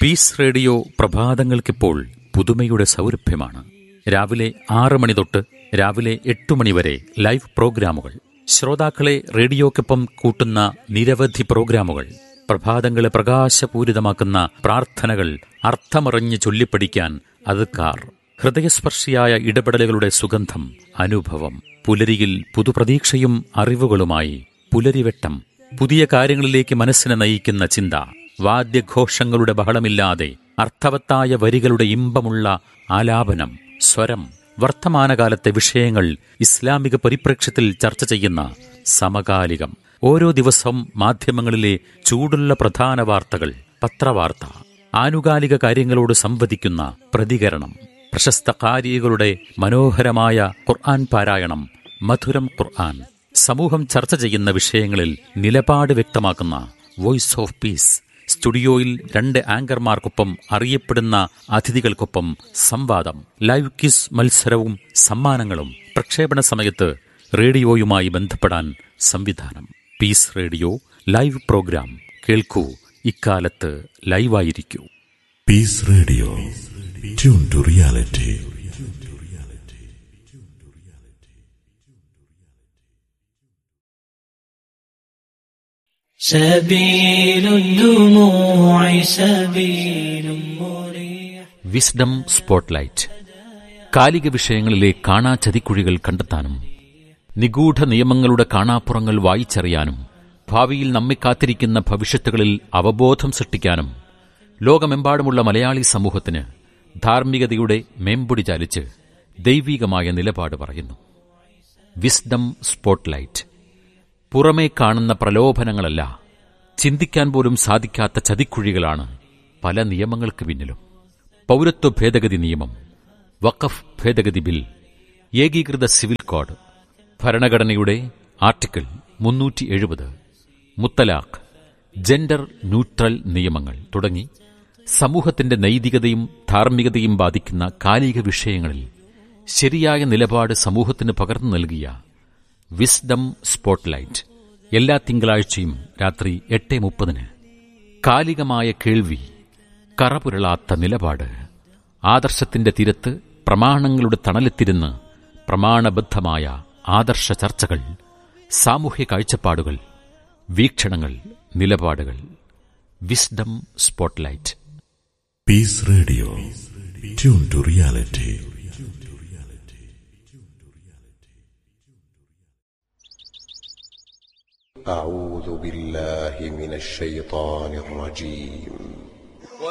Piece radio പ്രഭാതങ്ങൾക്കിപ്പോൾ പുതുമയുടെ സൗരഭ്യമാണ് രാവിലെ ആറ് മണി തൊട്ട് രാവിലെ എട്ട് മണി വരെ ലൈവ് പ്രോഗ്രാമുകൾ ശ്രോതാക്കളെ റേഡിയോക്കൊപ്പം കൂട്ടുന്ന നിരവധി പ്രോഗ്രാമുകൾ പ്രഭാതങ്ങളെ പ്രകാശപൂരിതമാക്കുന്ന പ്രാർത്ഥനകൾ അർത്ഥമറിഞ്ഞ് ചൊല്ലിപ്പഠിക്കാൻ അതുക്കാർ ഹൃദയസ്പർശിയായ ഇടപെടലുകളുടെ സുഗന്ധം അനുഭവം പുലരിയിൽ പുതുപ്രതീക്ഷയും അറിവുകളുമായി പുലരിവെട്ടം പുതിയ കാര്യങ്ങളിലേക്ക് മനസ്സിനെ നയിക്കുന്ന ചിന്ത വാദ്യഘോഷങ്ങളുടെ ബഹളമില്ലാതെ അർത്ഥവത്തായ വരികളുടെ ഇമ്പമുള്ള ആലാപനം സ്വരം വർത്തമാനകാലത്തെ വിഷയങ്ങൾ ഇസ്ലാമിക പരിപ്രേക്ഷ്യത്തിൽ ചർച്ച ചെയ്യുന്ന സമകാലികം ഓരോ ദിവസവും മാധ്യമങ്ങളിലെ ചൂടുള്ള പ്രധാന വാർത്തകൾ പത്രവാർത്ത ആനുകാലിക കാര്യങ്ങളോട് സംവദിക്കുന്ന പ്രതികരണം പ്രശസ്ത കാരികളുടെ മനോഹരമായ ഖുർആൻ പാരായണം മധുരം ഖുർആൻ സമൂഹം ചർച്ച ചെയ്യുന്ന വിഷയങ്ങളിൽ നിലപാട് വ്യക്തമാക്കുന്ന വോയിസ് ഓഫ് പീസ് സ്റ്റുഡിയോയിൽ രണ്ട് ആങ്കർമാർക്കൊപ്പം അറിയപ്പെടുന്ന അതിഥികൾക്കൊപ്പം സംവാദം ലൈവ് കിസ് മത്സരവും സമ്മാനങ്ങളും പ്രക്ഷേപണ സമയത്ത് റേഡിയോയുമായി ബന്ധപ്പെടാൻ സംവിധാനം പീസ് റേഡിയോ ലൈവ് പ്രോഗ്രാം കേൾക്കൂ ഇക്കാലത്ത് ലൈവായിരിക്കൂ Peace Radio. Tune to reality. سبيل الدموع سبيل مريح wisdom spotlight കാലിക വിഷയങ്ങളിലെ കാണാ ചതിക്കുഴികൾ കണ്ടെത്താനും നിഗൂഢ നിയമങ്ങളുടെ കാണാപ്പുറങ്ങൾ വായിച്ചറിയാനും ഭാവിയിൽ നമ്മെ കാത്തിരിക്കുന്ന ഭവിഷ്യത്തുകളിൽ അവബോധം സൃഷ്ടിക്കാനും ലോകമെമ്പാടുമുള്ള മലയാളി സമൂഹത്തിന് ധാർമ്മികതയുടെ മേമ്പൊടി ചാലിച്ച് ദൈവീകമായ നിലപാട് പറയുന്നു വിസ്ഡം സ്പോട്ട്ലൈറ്റ് പുറമേ കാണുന്ന പ്രലോഭനങ്ങളല്ല ചിന്തിക്കാൻ പോലും സാധിക്കാത്ത ചതിക്കുഴികളാണ് പല നിയമങ്ങൾക്ക് പിന്നിലും പൗരത്വ ഭേദഗതി നിയമം വഖഫ് ഭേദഗതി ബിൽ ഏകീകൃത സിവിൽ കോഡ് ഭരണഘടനയുടെ ആർട്ടിക്കിൾ മുന്നൂറ്റി എഴുപത് മുത്തലാഖ് ജെൻഡർ ന്യൂട്രൽ നിയമങ്ങൾ തുടങ്ങി സമൂഹത്തിന്റെ നൈതികതയും ധാർമ്മികതയും ബാധിക്കുന്ന കാലിക വിഷയങ്ങളിൽ ശരിയായ നിലപാട് സമൂഹത്തിന് പകർന്നു നൽകിയ വിസ്ഡം സ്പോട്ട്ലൈറ്റ് എല്ലാ തിങ്കളാഴ്ചയും രാത്രി എട്ട് മുപ്പതിന് കാലികമായ കേൾവി കറപുരളാത്ത നിലപാട് ആദർശത്തിന്റെ തിരത്ത് പ്രമാണങ്ങളുടെ തണലെത്തിരുന്ന് പ്രമാണബദ്ധമായ ആദർശ ചർച്ചകൾ സാമൂഹ്യ കാഴ്ചപ്പാടുകൾ വീക്ഷണങ്ങൾ നിലപാടുകൾ wisdom spotlight Peace Radio. Tune to reality. أعوذ بالله من الشيطان الرجيم